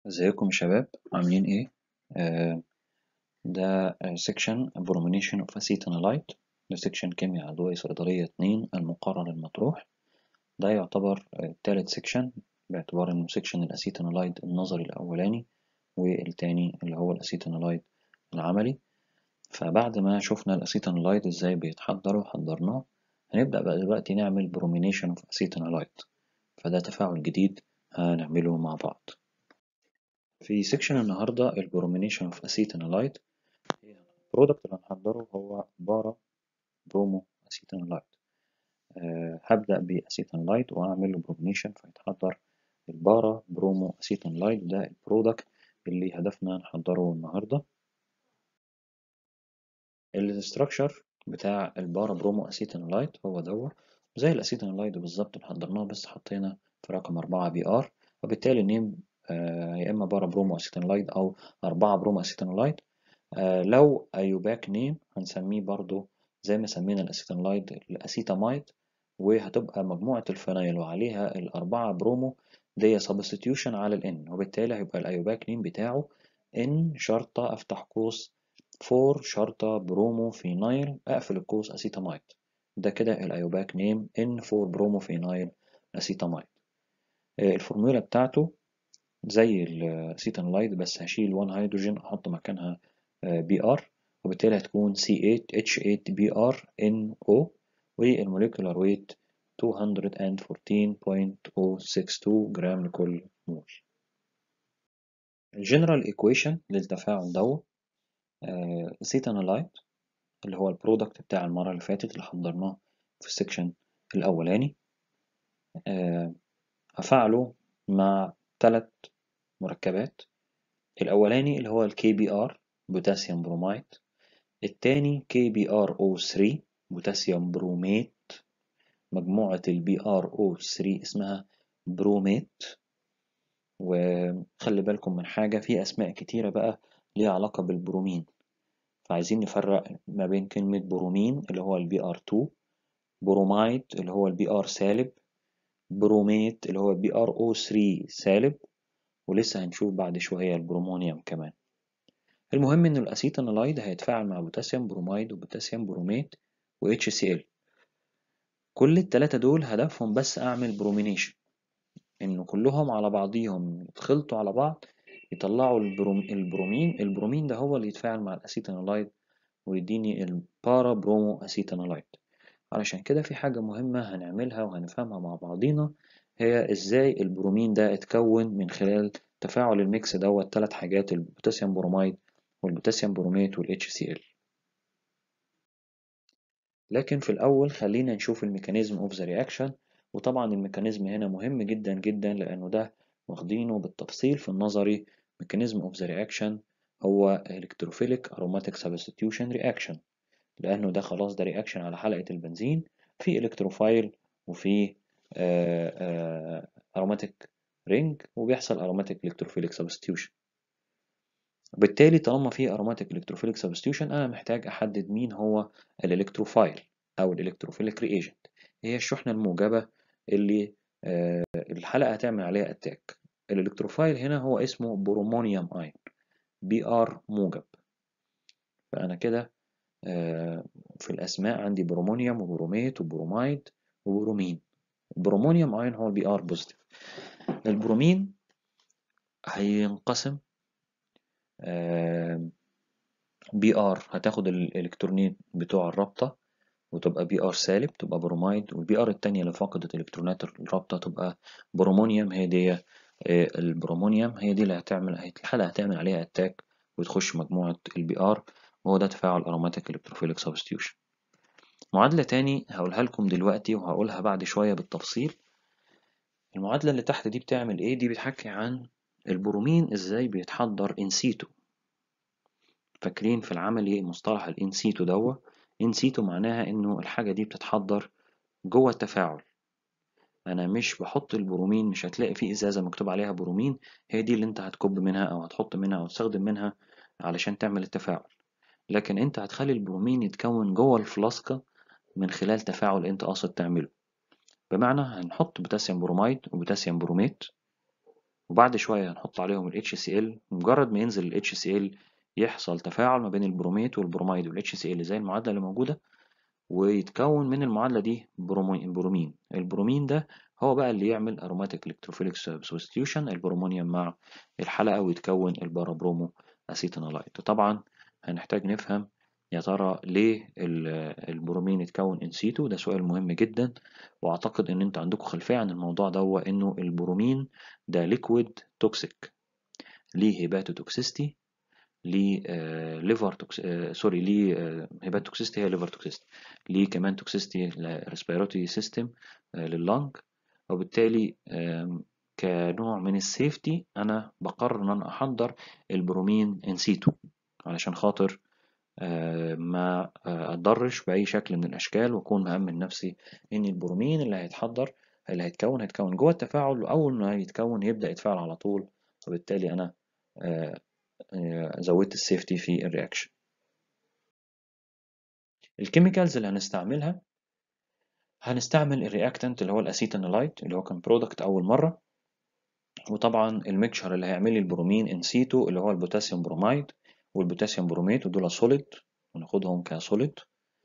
ازيكم يا شباب عاملين ايه آه ده سيكشن برومينيشن اوف اسيتانولايت ده سيكشن كيمياء عضوية صيدلية اتنين المقرر المطروح ده يعتبر آه تالت سيكشن باعتبار انه سيكشن الاسيتانولايت النظري الاولاني والتاني اللي هو الاسيتانولايت العملي فبعد ما شفنا الاسيتانولايت ازاي بيتحضر وحضرناه هنبدأ بقى دلوقتي نعمل برومينيشن اوف اسيتانولايت فده تفاعل جديد هنعمله مع بعض في سيكشن النهاردة البرومينيشن اوف اسيتانولايت البرودكت اللي هنحضره هو بارا برومو اسيتانولايت أه هبدأ باسيتانولايت واعمل له برومينيشن فيتحضر البارا برومو اسيتانولايت ده البرودكت اللي هدفنا نحضره النهاردة الاستراكشر بتاع البارا برومو اسيتانولايت هو دوت زي الاسيتانولايت بالظبط اللي حضرناه بس حطينا في رقم 4 بي ار وبالتالي النيم آه يا اما بارا برومو اسيتانولايت او 4 برومو اسيتانولايت آه لو ايوباك نيم هنسميه برضو زي ما سمينا الاسيتانولايت الاسيتامايد وهتبقى مجموعة الفينايل وعليها الأربعة برومو دي سبستيوشن على الان وبالتالي هيبقى الايوباك نيم بتاعه ان شرطة افتح قوس فور شرطة برومو فينايل اقفل القوس اسيتامايد ده كده الايوباك نيم ان فور برومو فينايل اسيتامايد آه الفورمولا بتاعته زي الاسيتانولايت بس هشيل 1 هيدروجين احط مكانها بي ار وبالتالي هتكون C8H8BrNO والموليكولار ويت 214.062 جرام لكل مول الجنرال ايكويشن للتفاعل دوت اسيتانولايت اللي هو البرودكت بتاع المرة اللي فاتت اللي حضرناه في السكشن الأولاني أه هفعله مع ثلاث مركبات الأولاني اللي هو الكي بي ار بوتاسيوم برومايد التاني كي بي ار او 3 بوتاسيوم بروميت مجموعة البي ار او 3 اسمها بروميت وخلي بالكم من حاجة في أسماء كتيرة بقى ليها علاقة بالبرومين فعايزين نفرق ما بين كلمة برومين اللي هو البي ار 2 برومايد اللي هو البي ار سالب بروميت اللي هو البي ار او 3 سالب ولسه هنشوف بعد شوية البرومونيوم كمان المهم ان الاسيتانولايد هيتفاعل مع بوتاسيوم بروميد وبوتاسيوم بروميت و HCl كل التلاتة دول هدفهم بس اعمل برومينيشن ان كلهم على بعضيهم يتخلطوا على بعض يطلعوا البروم... البرومين البرومين ده هو اللي يتفاعل مع الاسيتانولايد ويديني البارا برومو اسيتانولايد علشان كده في حاجة مهمة هنعملها وهنفهمها مع بعضينا هي ازاي البرومين ده اتكون من خلال تفاعل الميكس دوت تلات حاجات البوتاسيوم بروميد والبوتاسيوم بروميت وال HCl لكن في الأول خلينا نشوف الميكانيزم اوف ذا رياكشن وطبعا الميكانيزم هنا مهم جدا جدا لأنه ده واخدينه بالتفصيل في النظري ميكانيزم اوف ذا رياكشن هو electrophilic aromatic substitution reaction لأنه ده خلاص ده رياكشن على حلقة البنزين في الكتروفايل وفي aromatic رينج وبيحصل aromatic electrophilic substitution بالتالي طالما في aromatic electrophilic substitution أنا محتاج أحدد مين هو الإلكتروفايل أو الإلكتروفيليك رياجنت هي الشحنة الموجبة اللي الحلقة هتعمل عليها أتاك الإلكتروفايل هنا هو اسمه برومونيوم أين بي آر موجب فأنا كده في الأسماء عندي برومونيوم وبروميت وبرومايد وبرومين البرومونيوم أين هو البي آر بوزيتيف البرومين هينقسم بي ار هتاخد الالكترونين بتوع الرابطة وتبقى بي ار سالب تبقى برومايد والبي ار التانية اللي فقدت الكترونات الرابطة تبقى برومونيوم هي دي البرومونيوم هي دي اللي هتعمل الحلقة هتعمل عليها اتاك وتخش مجموعة البي ار وهو ده تفاعل اروماتيك الكتروفيليك سبستيوشن معادلة تاني هقولها لكم دلوقتي وهقولها بعد شوية بالتفصيل المعادلة اللي تحت دي بتعمل ايه دي بتحكي عن البرومين ازاي بيتحضر انسيتو فاكرين في العملي مصطلح الانسيتو دوا انسيتو معناها انه الحاجة دي بتتحضر جوه التفاعل انا مش بحط البرومين مش هتلاقي في ازازة مكتوب عليها برومين هي دي اللي انت هتكب منها او هتحط منها او تستخدم منها علشان تعمل التفاعل لكن انت هتخلي البرومين يتكون جوه الفلاسكة من خلال تفاعل انت قاصد تعمله بمعنى هنحط بوتاسيوم بروميد وبوتاسيوم بروميت وبعد شوية هنحط عليهم ال HCl مجرد ما ينزل ال HCl يحصل تفاعل ما بين البروميت والبروميد وال HCl زي المعادلة اللي موجودة ويتكون من المعادلة دي برومين برومين البرومين ده هو بقى اللي يعمل aromatic electrophilic substitution البرومونيوم مع الحلقة ويتكون البارابرومو أسيتونولايت طبعا هنحتاج نفهم يا ترى ليه البرومين اتكون ان سيتو ده سؤال مهم جدا واعتقد ان انت عندكم خلفية عن الموضوع ده هو انه البرومين ده ليكويد توكسيك ليه هيباتوتوكسيستي ليه ليفر توكس سوري ليه هيبات توكسيستي هي ليفر توكسيستي ليه كمان توكسيستي ريسبيراتوري سيستم لللنج وبالتالي كنوع من السيفتي انا بقرر ان انا احضر البرومين انسيتو علشان خاطر ما اتضرش باي شكل من الاشكال واكون مأمن نفسي ان البرومين اللي هيتحضر اللي هيتكون هيتكون جوه التفاعل واول ما يتكون يبدا يتفاعل على طول وبالتالي انا زودت السيفتي في الرياكشن الكيميكالز اللي هنستعملها هنستعمل الرياكتنت اللي هو الاسيتانولايت اللي هو كان برودكت اول مره وطبعا الميكشر اللي هيعمل لي البرومين انسيتو اللي هو البوتاسيوم بروميد والبوتاسيوم بروميت ودول سوليد وناخدهم كسوليد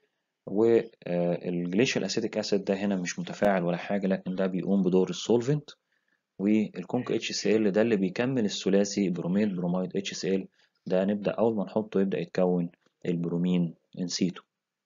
والجليشيال اسيتيك اسيد ده هنا مش متفاعل ولا حاجه لكن ده بيقوم بدور السولفنت والكونك اتش سي ال ده اللي بيكمل الثلاثي بروميد بروميد اتش سي ال ده نبدا اول ما نحطه يبدا يتكون البرومين انسيتو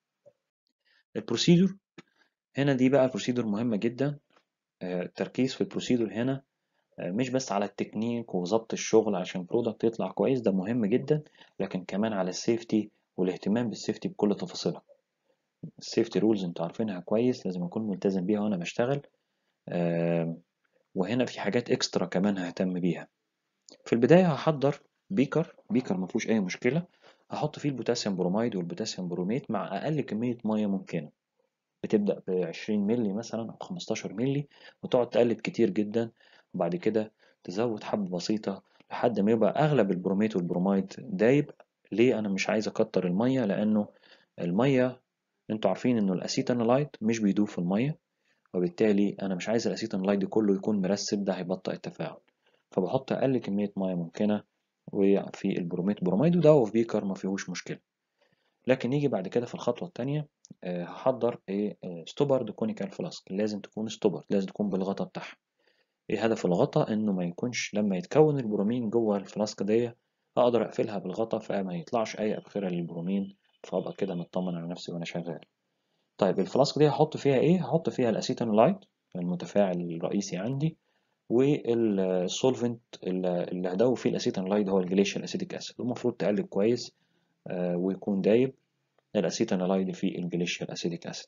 البروسيدور هنا دي بقى بروسيدور مهمه جدا التركيز في البروسيدور هنا مش بس على التكنيك وظبط الشغل عشان البرودكت يطلع كويس ده مهم جدا لكن كمان على السيفتي والاهتمام بالسيفتي بكل تفاصيلها السيفتي رولز انتوا عارفينها كويس لازم اكون ملتزم بيها وانا بشتغل آه وهنا في حاجات اكسترا كمان ههتم بيها في البداية هحضر بيكر بيكر ما فيهوش اي مشكلة هحط فيه البوتاسيوم بروميد والبوتاسيوم بروميت مع اقل كمية مية ممكنة بتبدأ ب 20 مللي مثلا او 15 مللي وتقعد تقلب كتير جدا وبعد كده تزود حبة بسيطة لحد ما يبقى اغلب البروميت والبروميد دايب ليه انا مش عايز اكتر المية لانه المية انتوا عارفين انه الاسيتانولايت مش بيدوب في المية وبالتالي انا مش عايز الاسيتانولايت ده كله يكون مرسب ده هيبطئ التفاعل فبحط اقل كمية مية ممكنة وفي البروميت بروميد وده في بيكر ما فيهوش مشكلة لكن نيجي بعد كده في الخطوة التانية أه هحضر ايه ستوبرد كونيكال فلاسك لازم تكون ستوبرد لازم تكون بالغطا بتاعها ايه هدف الغطا انه ما يكونش لما يتكون البرومين جوه الفلاسك دي اقدر اقفلها بالغطا فما يطلعش اي ابخرة للبرومين فابقى كده مطمن على نفسي وانا شغال طيب الفلاسك دي هحط فيها ايه هحط فيها الاسيتانولايت المتفاعل الرئيسي عندي والسولفنت اللي هدوب فيه الاسيتانولايت هو الجليشيال اسيتيك اسيد المفروض تقلب كويس آه ويكون دايب الاسيتانولايت في الجليشيال اسيتيك اسيد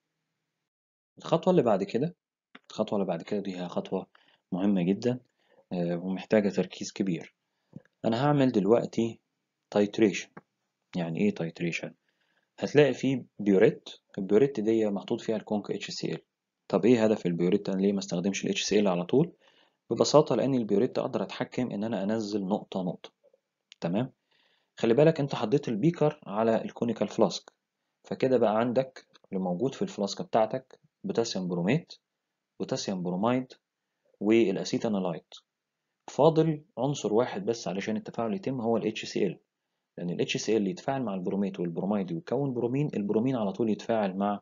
الخطوه اللي بعد كده الخطوه اللي بعد كده دي هي خطوه مهمه جدا آه ومحتاجه تركيز كبير انا هعمل دلوقتي تايتريشن يعني ايه تايتريشن هتلاقي فيه بيوريت البيوريت دي محطوط فيها الكونك اتش سي ال طب ايه هدف البيوريت انا ليه ما استخدمش الاتش سي ال على طول ببساطه لان البيوريت اقدر اتحكم ان انا انزل نقطه نقطه تمام خلي بالك انت حطيت البيكر على الكونيكال فلاسك فكده بقى عندك اللي موجود في الفلاسكه بتاعتك بوتاسيوم بروميت بوتاسيوم بروميد والاسيتانولايت فاضل عنصر واحد بس علشان التفاعل يتم هو ال HCl لأن ال HCl يتفاعل مع البروميت والبروميد ويكون برومين البرومين على طول يتفاعل مع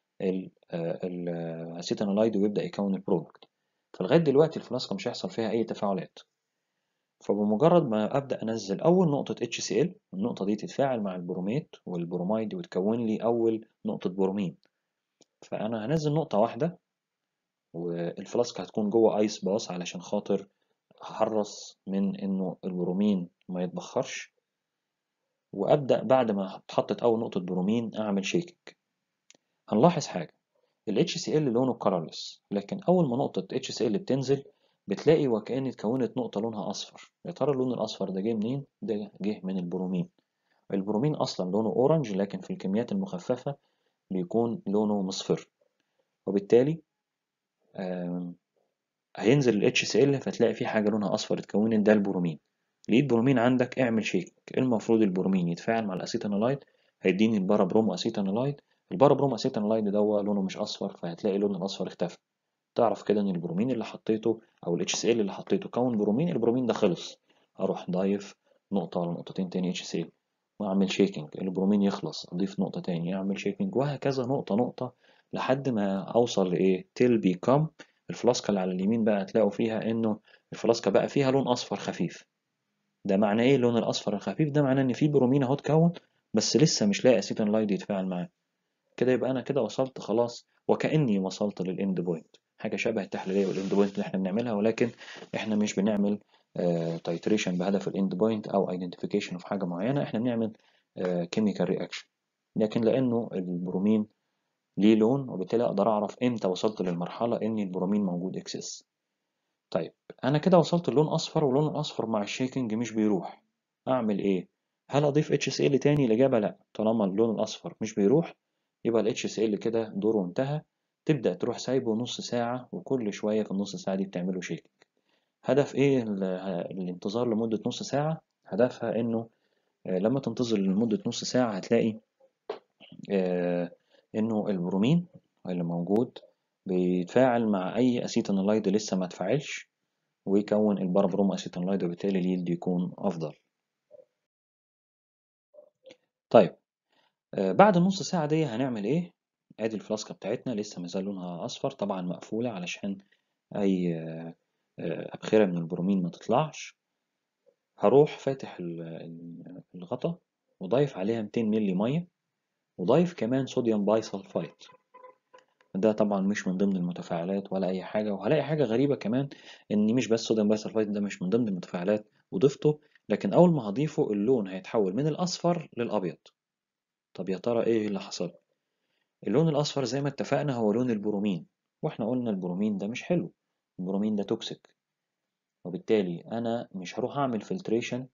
الاسيتانولايد ويبدأ يكون البرودكت فلغاية دلوقتي الفلاسكة مش هيحصل فيها أي تفاعلات فبمجرد ما أبدأ أنزل أول نقطة HCl النقطة دي تتفاعل مع البروميت والبروميد وتكون لي أول نقطة برومين فأنا هنزل نقطة واحدة والفلاسكة هتكون جوه ايس باص علشان خاطر هحرص من انه البرومين ما يتبخرش وابدا بعد ما اتحطت اول نقطه برومين اعمل شيكينج هنلاحظ حاجه ال HCl لونه colorless لكن اول ما نقطه HCl بتنزل بتلاقي وكأن اتكونت نقطه لونها اصفر يا ترى اللون الاصفر ده جه منين ده جه من البرومين البرومين اصلا لونه اورنج لكن في الكميات المخففه بيكون لونه مصفر وبالتالي هينزل ال HCl فتلاقي في حاجة لونها أصفر اتكونت ده البرومين لقيت برومين عندك اعمل شيك المفروض البرومين يتفاعل مع الأسيتانولايد هيديني البارابروم أسيتانولايد البارابروم أسيتانولايد ده لونه مش أصفر فهتلاقي لون الأصفر اختفى تعرف كده ان البرومين اللي حطيته او ال HCl اللي حطيته كون برومين البرومين ده خلص اروح ضايف نقطة ولا نقطتين تاني HCl واعمل شيكنج البرومين يخلص اضيف نقطة تاني اعمل شيكنج وهكذا نقطة نقطة لحد ما اوصل لايه till become الفلاسكة اللي على اليمين بقى هتلاقوا فيها انه الفلاسكة بقى فيها لون اصفر خفيف ده معناه ايه اللون الاصفر الخفيف ده معناه ان في برومين اهو اتكون بس لسه مش لاقي اسيتونلايد يتفاعل معاه كده يبقى انا كده وصلت خلاص وكاني وصلت للاند بوينت حاجه شبه التحليليه والاند بوينت اللي احنا بنعملها ولكن احنا مش بنعمل تايتريشن بهدف الاند بوينت او ايدنتيفيكيشن في حاجه معينه احنا بنعمل كيميكال رياكشن لكن لانه البرومين ليه لون وبالتالي اقدر اعرف امتى وصلت للمرحله ان البرومين موجود اكسس طيب انا كده وصلت اللون اصفر واللون الاصفر مع الشيكنج مش بيروح اعمل ايه هل اضيف HCl تاني الاجابه لا طالما اللون الاصفر مش بيروح يبقى ال HCl كده دوره انتهى تبدا تروح سايبه نص ساعه وكل شويه في النص ساعه دي بتعمله شيكنج هدف ايه الانتظار لمده نص ساعه هدفها انه لما تنتظر لمده نص ساعه هتلاقي انه البرومين اللي موجود بيتفاعل مع اي اسيتونلايد لسه ما اتفاعلش ويكون البارابروم اسيتونلايد وبالتالي اليلد يكون افضل طيب آه بعد النص ساعة دي هنعمل ايه ادي الفلاسكة بتاعتنا لسه مازال لونها اصفر طبعا مقفولة علشان اي آه ابخرة من البرومين ما تطلعش هروح فاتح الغطا وضايف عليها 200 ملي مية وضايف كمان صوديوم باي سلفايت ده طبعا مش من ضمن المتفاعلات ولا اي حاجه وهلاقي حاجه غريبه كمان ان مش بس صوديوم باي سلفايت ده مش من ضمن المتفاعلات وضفته لكن اول ما هضيفه اللون هيتحول من الاصفر للابيض طب يا ترى ايه اللي حصل اللون الاصفر زي ما اتفقنا هو لون البرومين واحنا قلنا البرومين ده مش حلو البرومين ده توكسيك وبالتالي انا مش هروح اعمل فلتريشن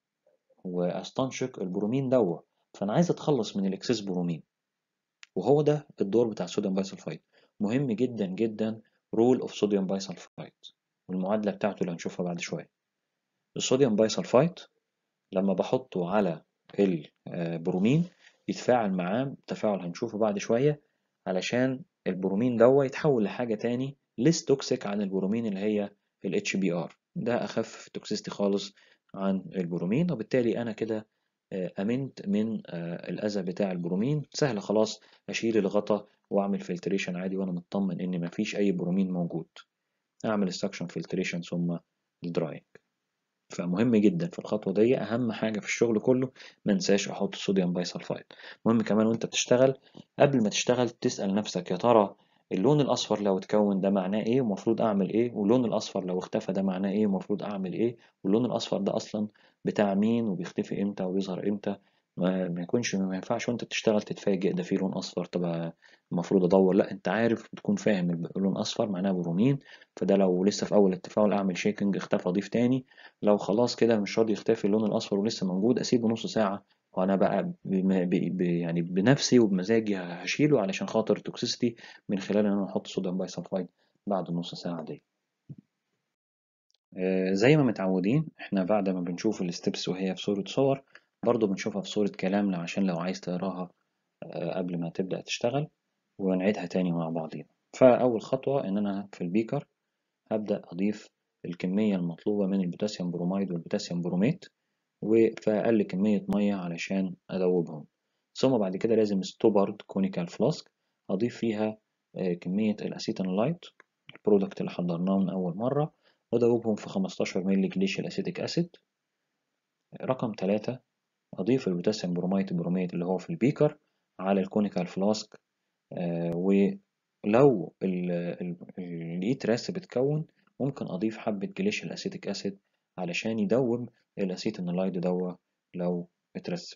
واستنشق البرومين دوت فانا عايز اتخلص من الاكسس برومين وهو ده الدور بتاع الصوديوم باي سلفايت مهم جدا جدا رول اوف صوديوم باي سلفايت والمعادله بتاعته اللي هنشوفها بعد شويه الصوديوم باي سلفايت لما بحطه على البرومين يتفاعل معاه تفاعل هنشوفه بعد شويه علشان البرومين ده يتحول لحاجه تاني ليس توكسيك عن البرومين اللي هي ال HBr ده اخف توكسيستي خالص عن البرومين وبالتالي انا كده امنت من الاذى بتاع البرومين سهل خلاص اشيل الغطا واعمل فلتريشن عادي وانا مطمن ان مفيش اي برومين موجود اعمل سكشن فلتريشن ثم الدراينج فمهم جدا في الخطوه دي اهم حاجه في الشغل كله ما انساش احط صوديوم باي سلفايد مهم كمان وانت بتشتغل قبل ما تشتغل تسال نفسك يا ترى اللون الاصفر لو اتكون ده معناه ايه ومفروض اعمل ايه واللون الاصفر لو اختفى ده معناه ايه ومفروض اعمل ايه واللون الاصفر ده اصلا بتاع مين وبيختفي امتى وبيظهر امتى ما يكونش ما ينفعش وانت بتشتغل تتفاجئ ده فيه لون اصفر طب المفروض ادور لا انت عارف تكون فاهم اللون اصفر معناه برومين فده لو لسه في اول التفاعل اعمل شيكنج اختفى اضيف تاني لو خلاص كده مش راضي يختفي اللون الاصفر ولسه موجود اسيبه نص ساعه وانا بقى ب ب يعني بنفسي وبمزاجي هشيله علشان خاطر توكسيستي من خلال ان انا احط صوديوم باي سلفايد بعد النص ساعه دي آه زي ما متعودين احنا بعد ما بنشوف الستبس وهي في صوره صور برضو بنشوفها في صورة كلام عشان لو عايز تقراها قبل ما تبدأ تشتغل ونعيدها تاني مع بعضينا فأول خطوة إن أنا في البيكر هبدأ أضيف الكمية المطلوبة من البوتاسيوم بروميد والبوتاسيوم بروميت وفي أقل كمية مية علشان أدوبهم ثم بعد كده لازم ستوبرد كونيكال فلاسك أضيف فيها كمية الأسيتانولايت البرودكت اللي حضرناه من أول مرة وأدوبهم في 15 مللي جليشيال أسيتيك أسيد رقم ثلاثة أضيف البوتاسيوم بروميت بروميت اللي هو في البيكر على الكونيكال فلاسك آه ولو لقيت راس بتكون ممكن أضيف حبة جليشيال أسيتيك أسيد علشان يدوب الأسيتانولايد دوا لو اترسب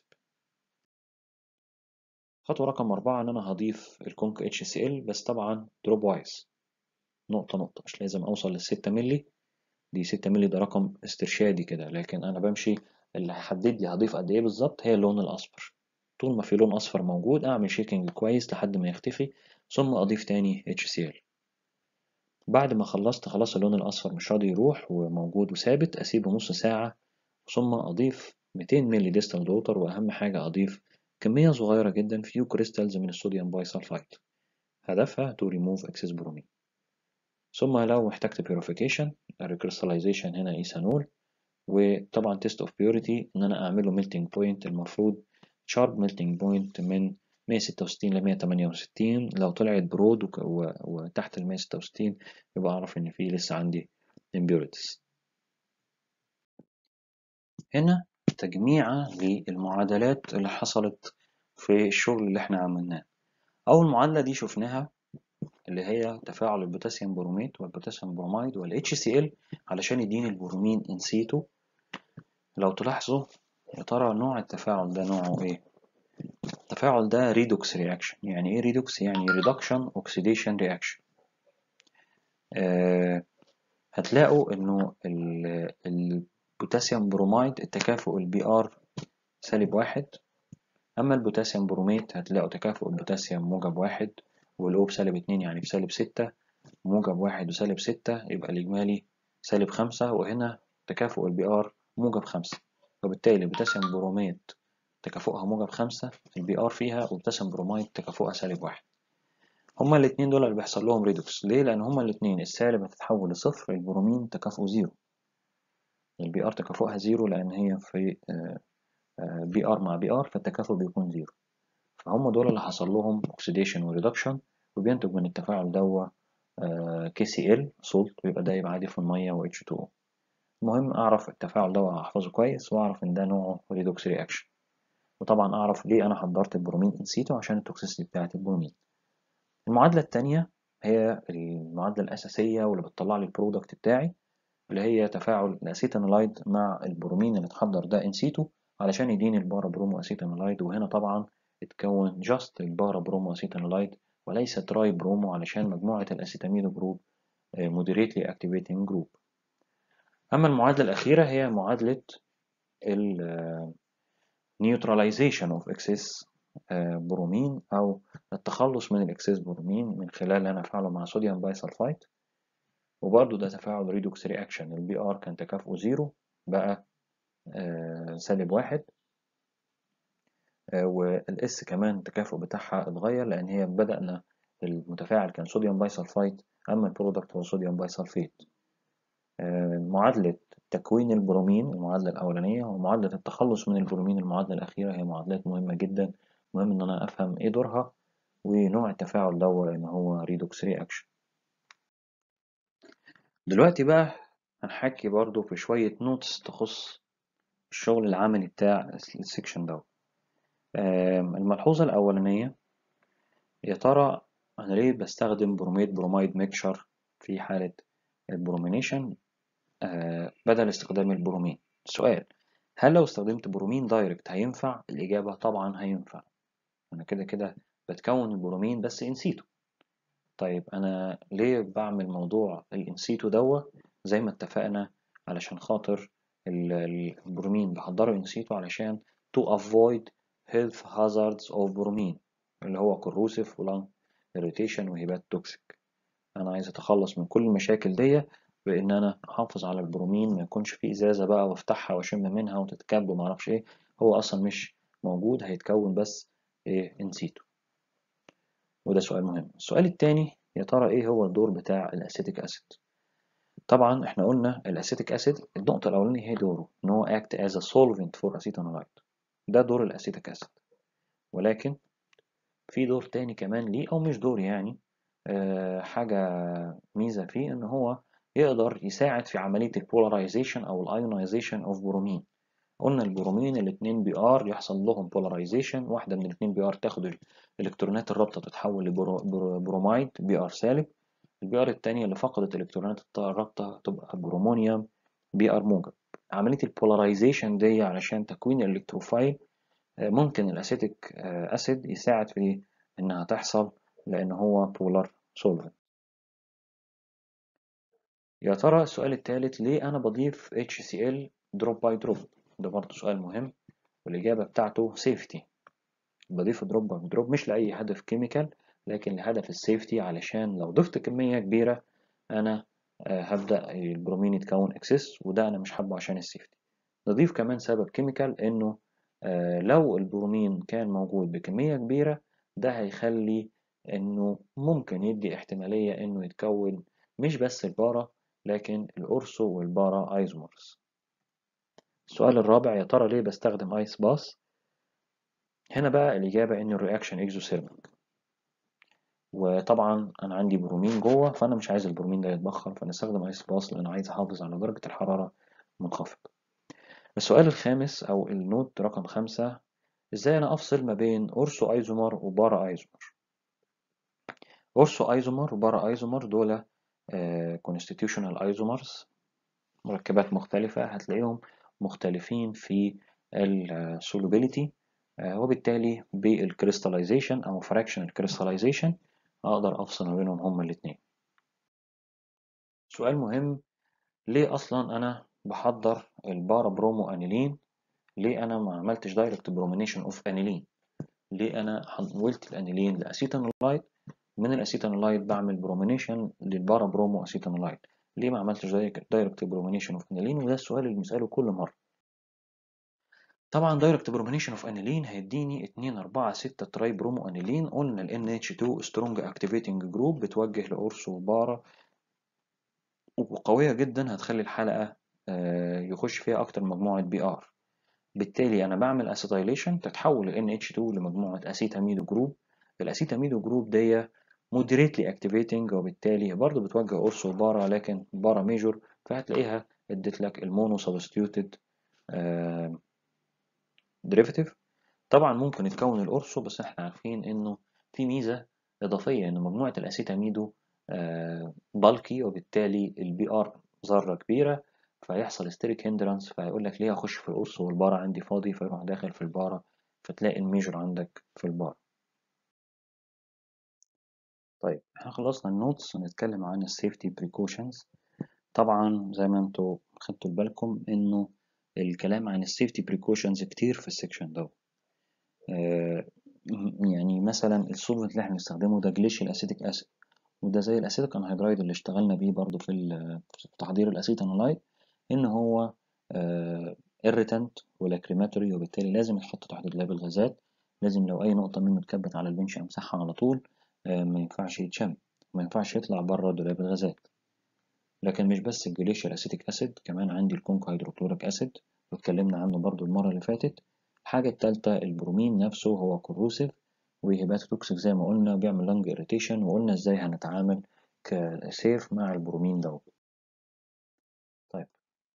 خطوة رقم أربعة إن أنا هضيف الكونك HCl بس طبعا دروب وايز نقطة نقطة مش لازم أوصل للستة ملي دي ستة ملي ده رقم استرشادي كده لكن أنا بمشي اللي هيحدد لي هضيف قد ايه بالظبط هي اللون الاصفر طول ما في لون اصفر موجود اعمل شيكنج كويس لحد ما يختفي ثم اضيف تاني HCl بعد ما خلصت خلاص اللون الاصفر مش راضي يروح وموجود وثابت اسيبه نص ساعة ثم اضيف 200 مللي ديستال ووتر واهم حاجة اضيف كمية صغيرة جدا فيو كريستالز من الصوديوم باي سلفايد هدفها to remove excess bromine ثم لو احتجت purification recrystallization هنا ايثانول وطبعا تيست اوف بيوريتي ان انا اعمله ميلتنج بوينت المفروض شارب ميلتنج بوينت من 166 ل 168 لو طلعت برود وتحت ال 166 يبقى اعرف ان في لسه عندي impurities هنا تجميعة للمعادلات اللي حصلت في الشغل اللي احنا عملناه أول معادلة دي شفناها اللي هي تفاعل البوتاسيوم بروميت والبوتاسيوم بروميد وال HCl علشان يديني البرومين انسيتو لو تلاحظوا يا ترى نوع التفاعل ده نوعه ايه التفاعل ده ريدوكس رياكشن يعني ايه ريدوكس يعني ريدكشن اوكسيديشن رياكشن هتلاقوا انه البوتاسيوم بروميد التكافؤ البي ار سالب واحد اما البوتاسيوم بروميت هتلاقوا تكافؤ البوتاسيوم موجب واحد والاو بسالب اتنين يعني بسالب ستة موجب واحد وسالب ستة يبقى الإجمالي سالب خمسة وهنا تكافؤ البي ار موجب خمسة وبالتالي البوتاسيوم بروميت تكافؤها موجب خمسة البي ار فيها والبوتاسيوم بروميد تكافؤها سالب واحد هما الاتنين دول اللي بيحصل لهم ريدوكس ليه؟ لأن هما الاتنين السالب هتتحول لصفر البرومين تكافؤه زيرو البي ار تكافؤها زيرو لأن هي في بي ار مع بي ار فالتكافؤ بيكون زيرو فهم دول اللي حصل لهم اوكسيديشن وريدكشن وبينتج من التفاعل دوا كي سي ال سولت ويبقى ده يبقى عادي في الميه و اتش 2 المهم اعرف التفاعل دوا احفظه كويس واعرف ان ده نوعه ريدوكس رياكشن وطبعا اعرف ليه انا حضرت البرومين انسيتو عشان التوكسيسيتي بتاعه البرومين المعادله الثانيه هي المعادله الاساسيه واللي بتطلع لي البرودكت بتاعي اللي هي تفاعل الاسيتانولايد مع البرومين اللي اتحضر ده انسيتو علشان يديني البارا برومو اسيتانولايد وهنا طبعا اتكون جاست البارا برومو اسيتانولايد وليس تراي برومو علشان مجموعة الاسيتاميدو جروب مودريتلي اكتيفيتنج جروب اما المعادلة الاخيرة هي معادلة ال neutralization of excess برومين او التخلص من الاكسس برومين من خلال اللي انا افعله مع صوديوم باي سلفايت وبرضه ده تفاعل ريدوكس رياكشن البي ار كان تكافؤه زيرو بقى سالب واحد والاس كمان التكافؤ بتاعها اتغير لان هي بدأنا المتفاعل كان صوديوم باي سلفايت اما البرودكت هو صوديوم باي سلفيت معادلة تكوين البرومين المعادلة الأولانية ومعادلة التخلص من البرومين المعادلة الأخيرة هي معادلات مهمة جدا مهم إن أنا أفهم إيه دورها ونوع التفاعل ده إن هو ريدوكس رياكشن دلوقتي بقى هنحكي برضو في شوية نوتس تخص الشغل العملي بتاع السكشن ده الملحوظة الأولانية يا ترى أنا ليه بستخدم بروميد بروميد ميكشر في حالة البرومينيشن بدل استخدام البرومين سؤال هل لو استخدمت برومين دايركت هينفع الإجابة طبعا هينفع أنا كده كده بتكون البرومين بس انسيتو طيب أنا ليه بعمل موضوع الانسيتو دوا زي ما اتفقنا علشان خاطر البرومين بحضره انسيتو علشان to avoid health hazards of برومين اللي هو corrosive ولان irritation وهبات توكسيك انا عايز اتخلص من كل المشاكل دي بان انا احافظ على البرومين ما يكونش فيه ازازه بقى وافتحها واشم منها وتتكب وما اعرفش ايه هو اصلا مش موجود هيتكون بس ايه انسيتو وده سؤال مهم السؤال التاني يا ترى ايه هو الدور بتاع الاسيتيك اسيد طبعا احنا قلنا الاسيتيك اسيد النقطه الاولانيه هي دوره ان هو act as a solvent for acetanolide ده دور الاسيتيك اسيد ولكن في دور تاني كمان ليه او مش دور يعني أه حاجة ميزة فيه ان هو يقدر يساعد في عملية البولاريزيشن او الايونيزيشن اوف برومين قلنا البرومين الاتنين بي ار يحصل لهم بولاريزيشن واحدة من الاتنين بي ار تاخد الالكترونات الرابطة تتحول لبرومايد بي ار سالب البي ار التانية اللي فقدت الالكترونات الرابطة تبقى برومونيوم بي ار موجب عملية البولاريزيشن دي علشان تكوين الالكتروفايل ممكن الاسيتيك اسيد يساعد في انها تحصل لان هو بولار سولفنت يا ترى السؤال الثالث ليه انا بضيف HCl دروب باي دروب ده برضه سؤال مهم والاجابه بتاعته سيفتي بضيف دروب باي دروب مش لاي هدف كيميكال لكن لهدف السيفتي علشان لو ضفت كميه كبيره انا هبدا البرومين يتكون اكسس وده انا مش حابه عشان السيفتي نضيف كمان سبب كيميكال انه لو البرومين كان موجود بكمية كبيرة ده هيخلي انه ممكن يدي احتمالية انه يتكون مش بس البارا لكن الأورثو والبارا ايزومرز السؤال الرابع يا ترى ليه بستخدم ايس باس هنا بقى الإجابة إن الرياكشن اكزوثيرميك وطبعا أنا عندي برومين جوه فأنا مش عايز البرومين ده يتبخر فأنا استخدم ايس باس لأن عايز أحافظ على درجة الحرارة منخفضة السؤال الخامس أو النوت رقم خمسة إزاي أنا أفصل ما بين أورثو ايزومر وبارا ايزومر أورثو ايزومر وبارا ايزومر دول constitutional ايزومرز مركبات مختلفة هتلاقيهم مختلفين في السولوبيليتي وبالتالي بالكريستاليزيشن أو fractional كريستاليزيشن أقدر أفصل ما بينهم هما الاتنين سؤال مهم ليه أصلا أنا بحضر البارا برومو أنيلين ليه أنا ما عملتش دايركت برومينيشن أوف أنيلين ليه أنا حولت الأنيلين لأسيتانولايت من الأسيتانولايت بعمل برومينيشن للبارا برومو أسيتانولايت ليه ما عملتش دايركت برومينيشن اوف انيلين وده السؤال اللي بنسأله كل مرة طبعا دايركت برومينيشن اوف انيلين هيديني 2 4 6 تراي برومو انيلين قلنا ال NH2 سترونج اكتيفيتنج جروب بتوجه لأورثو وبارا وقوية جدا هتخلي الحلقة يخش فيها أكتر مجموعة بي آر بالتالي أنا بعمل أسيتايليشن تتحول ال NH2 لمجموعة أسيتاميدو جروب الأسيتاميدو جروب دي moderately activating وبالتالي برضه بتوجه أورثو وبارا لكن بارا ميجور فهتلاقيها ادت لك المونو سبستيوتد ديريفيتيف طبعا ممكن يتكون الأورثو بس احنا عارفين انه في ميزة إضافية ان مجموعة الأسيتاميدو بالكي وبالتالي البي ار ذرة كبيرة فيحصل ستيريك هندرانس فيقول لك ليه اخش في الأورثو والبارا عندي فاضي فيروح داخل في البارا فتلاقي الميجور عندك في البارا طيب احنا خلصنا النوتس هنتكلم عن السيفتي بريكوشنز طبعا زي ما انتوا خدتوا بالكم انه الكلام عن السيفتي بريكوشنز كتير في السكشن ده آه يعني مثلا السولفنت اللي احنا بنستخدمه ده جليشيال اسيتيك اسيد وده زي الاسيتيك انهيدرايد اللي اشتغلنا بيه برضو في, في تحضير الاسيتانولايد ان هو آه irritant ولاكريماتوري وبالتالي لازم يتحط تحت دولاب الغازات لازم لو اي نقطه منه اتكبت على البنش امسحها على طول ما ينفعش يتشم ما ينفعش يطلع بره دولاب الغازات لكن مش بس الجليشيال اسيتيك اسيد كمان عندي الكونك هيدروكلوريك اسيد واتكلمنا عنه برضو المرة اللي فاتت الحاجة التالتة البرومين نفسه هو كوروسيف وهيباتوتوكسيك زي ما قلنا بيعمل لانج اريتيشن وقلنا ازاي هنتعامل كسيف مع البرومين ده طيب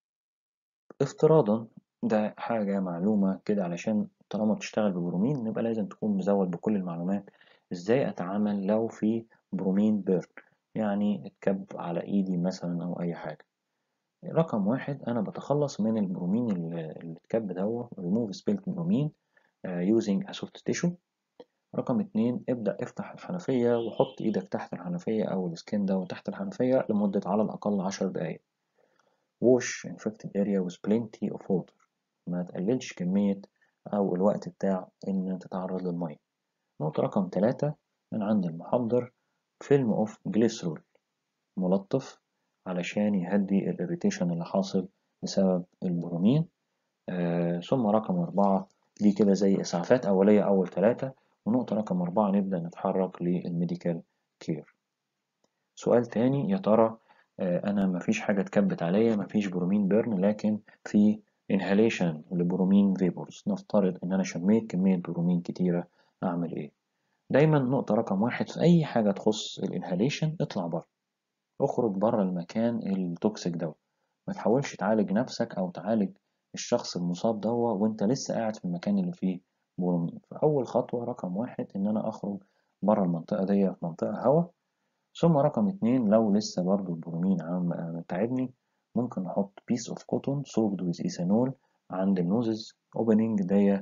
افتراضا ده حاجة معلومة كده علشان طالما بتشتغل ببرومين نبقى لازم تكون مزود بكل المعلومات ازاي اتعامل لو في برومين بيرن يعني اتكب على ايدي مثلا او اي حاجة رقم واحد انا بتخلص من البرومين اللي اتكب ده remove spilled برومين uh, using a soft tissue رقم اتنين ابدأ افتح الحنفية وحط ايدك تحت الحنفية او السكين ده تحت الحنفية لمدة على الاقل عشر دقايق wash infected area with plenty of water ما تقللش كمية او الوقت بتاع ان تتعرض للمية نقطة رقم ثلاثة من عند المحضر فيلم اوف جليسرول ملطف علشان يهدي الاريتيشن اللي حاصل بسبب البرومين آه ثم رقم أربعة دي كده زي إسعافات أولية أول ثلاثة ونقطة رقم أربعة نبدأ نتحرك للميديكال كير سؤال تاني يا ترى آه أنا مفيش حاجة اتكبت عليا مفيش برومين بيرن لكن في انهاليشن لبرومين فيبورز نفترض إن أنا شميت كمية برومين كتيرة أعمل إيه دايما نقطة رقم واحد في أي حاجة تخص الانهاليشن اطلع بره اخرج بره المكان التوكسيك ده ما تحاولش تعالج نفسك أو تعالج الشخص المصاب ده وانت لسه قاعد في المكان اللي فيه برومين فأول خطوة رقم واحد إن أنا أخرج بره المنطقة دي في منطقة هواء ثم رقم اتنين لو لسه برضو البرومين عم تعبني ممكن أحط بيس اوف كوتون soaked with ايثانول عند النوزز اوبننج دي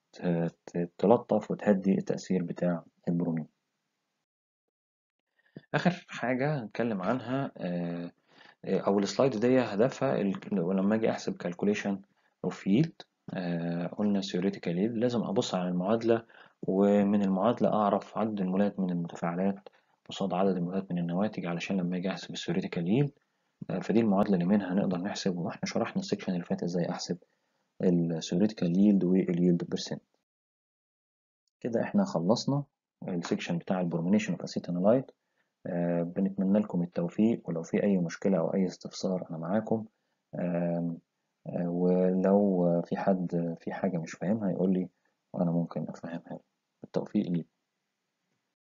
تلطف وتهدي التأثير بتاع البرومين آخر حاجة هنتكلم عنها أو السلايد دي هدفها لما أجي أحسب calculation of yield قلنا theoretical yield لازم أبص على المعادلة ومن المعادلة أعرف عدد المولات من المتفاعلات قصاد عدد المولات من النواتج علشان لما أجي أحسب theoretical yield فدي المعادلة اللي منها نقدر نحسب وإحنا شرحنا السكشن اللي فات إزاي أحسب الثيوريتيكال yield واليلد بيرسنت كده إحنا خلصنا السكشن بتاع البرومينيشن اوف اسيتانولايت آه، بنتمنى لكم التوفيق ولو في أي مشكلة أو أي استفسار أنا معاكم آم، آه، ولو في حد في حاجة مش فاهمها يقول لي وأنا ممكن أفهمها له. بالتوفيق ليكم